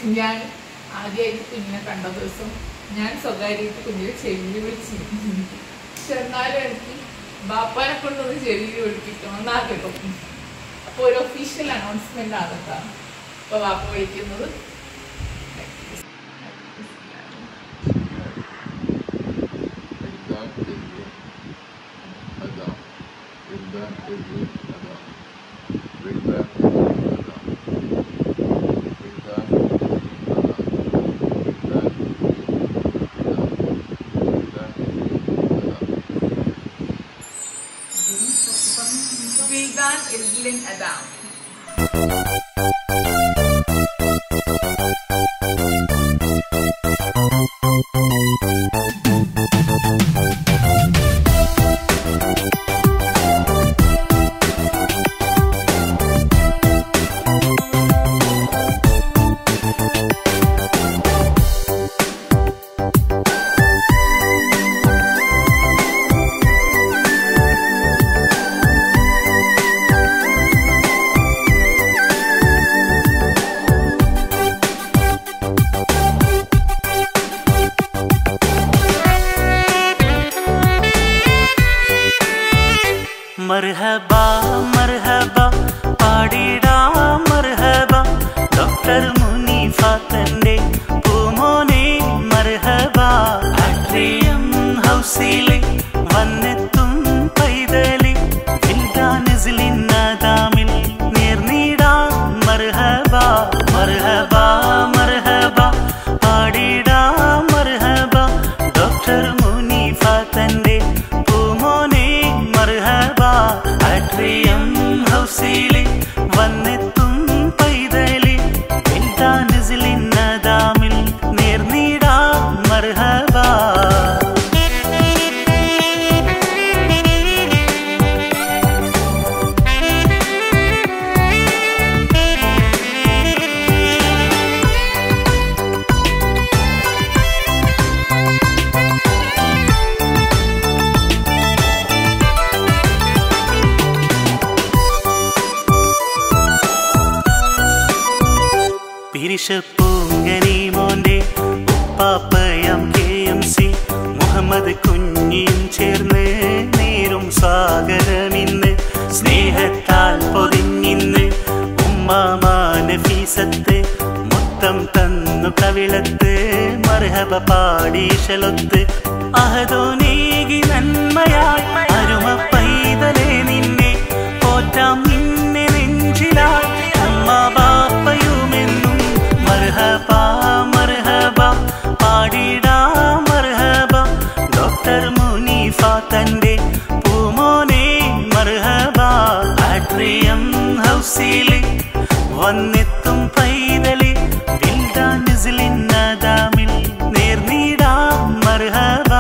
ഞാൻ ആദ്യമായിട്ട് കുഞ്ഞിനെ കണ്ട ദിവസം ഞാൻ സ്വകാര്യമായിട്ട് കുഞ്ഞിനെ ചെവിയിൽ വിളിച്ചിരുന്നു പക്ഷെ എന്നാലും എനിക്ക് ബാപ്പാനെ കൊണ്ടൊന്ന് ചെവിയിൽ വിളിപ്പിക്കണം എന്ന് ആഗ്രഹം അപ്പോൾ ഒരു ഒഫീഷ്യൽ അനൗൺസ്മെന്റ് ആകത്ത അപ്പൊ ബാപ്പ വിളിക്കുന്നത് വിൽദാൻ ഇർലിൻ അദാം മർഹബ മർഹബ പാടിടാ മർഹബ ഡോക്ടർ മുനീഫ തന്റെ പൂമോനെ മർഹബ അട്രിയം ഹൗസിലെ വന്നെത്തും പൈതലി വിൽദാനിസിലിന്നതാമിൽ നേർനീടാ മർഹബ മർഹബ മർഹബ പാടിടാ മർഹബ ഡോക്ടർ മുനീഫ തന്റെ പൂമോനെ മർഹബ അട്രിയം ഹൗസിലെ വന്നെത്തും പൈതലി വിൽദാനിസിലിന്നതാമിൽ നേർനീടാ മർഹബ പിരിശപ്പൂങ്കനി മോന്റെ ഉപ്പാപ്പയം കെ എം സി മുഹമ്മദ് കുഞ്ഞിയും ചേർന്ന് നേരും സ്വാഗതമിന്ന് സ്നേഹത്താൽ പൊതിഞ്ഞിന്ന് ഉമ്മാമാന ഫീസത്ത് മുത്തം തന്നു കവിളത്ത് മർഹബ പാടീശലൊത്ത് അഹദോനേകി നന്മയായി അരുമ പൈതലേ നിന്നെ പോറ്റാം നിന്നെ നെഞ്ചിലായി ഉമ്മ ബാപ്പയുമെന്നും മർഹബ മർഹബ പാടിടാ മർഹബ ഡോക്ടർ മുനീഫ തന്റെ പൂമോനെ മർഹബ ആട്രിയം ഹൗസിലെ വന്നെത്തും പൈതലി വിൽദാനിസിലിന്നതാമിൽ നേർനീടാ മർഹബ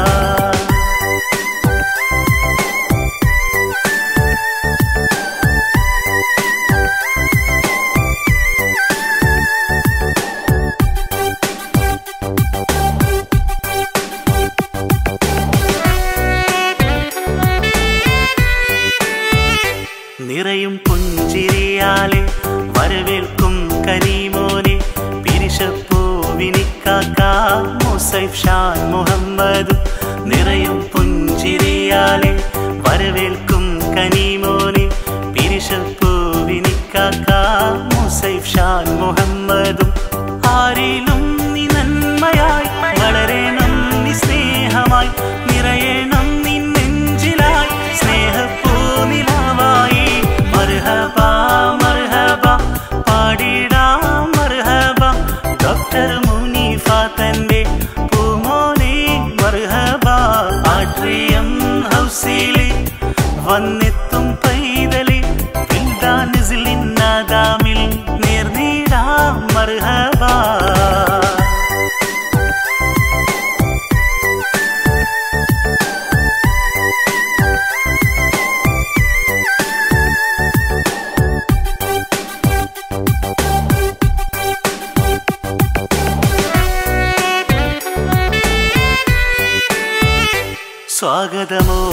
നിറയും പുഞ്ചിരിയാലെ വരവേൽക്കും കരീമോനെ പിരിശപ്പൂവിനിക്കാക്ക മുസൈഫ് ഷാൻ മുഹമ്മദ് നിറയും പുഞ്ചിരിയാലെ വരവേൽക്കും കനീമോനെ പിരിശപ്പൂവിനിക്കാക്ക മുസൈഫ് ഷാൻ മുഹമ്മദും ആരിലും നീ നന്മയായി വളരണം നീ സ്നേഹമായി നിറയണം നിൻ നെഞ്ചിലായി സ്നേഹപ്പൂനിലാവായി മർഹബ മർഹബ പാടിടാ മർഹബ ഡോക്ടർ മുനീഫ തന്റെ പൂമോനെ മർഹബ ആട്രിയം ഹൗസിലെ വന്നെത്തും പൈതലി വിൽദാനിസിലിന്നതാമിൽ നേർനീടാ മർഹബ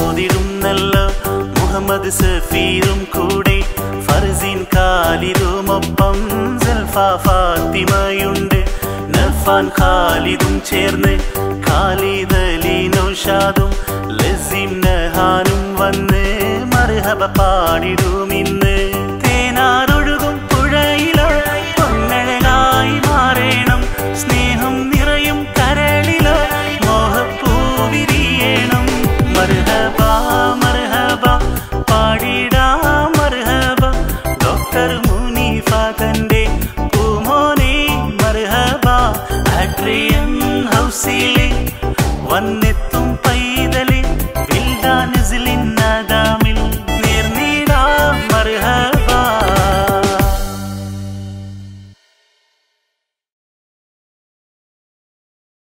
സ്വാഗതമോതിടുന്നല്ലോ മുഹമ്മദ് സഫീറും കൂടെ ഫർസിൻ കാലിദുമോ ഒപ്പം സെൽഫ ഫാത്തിമയുണ്ട് നഫാൻ ഖാലിദും ചേർന്ന് ഖാലിദലി നൗഷാദും ലസിം നഹാനും വന്ന് മർഹബ പാടിടും ഇന്ന്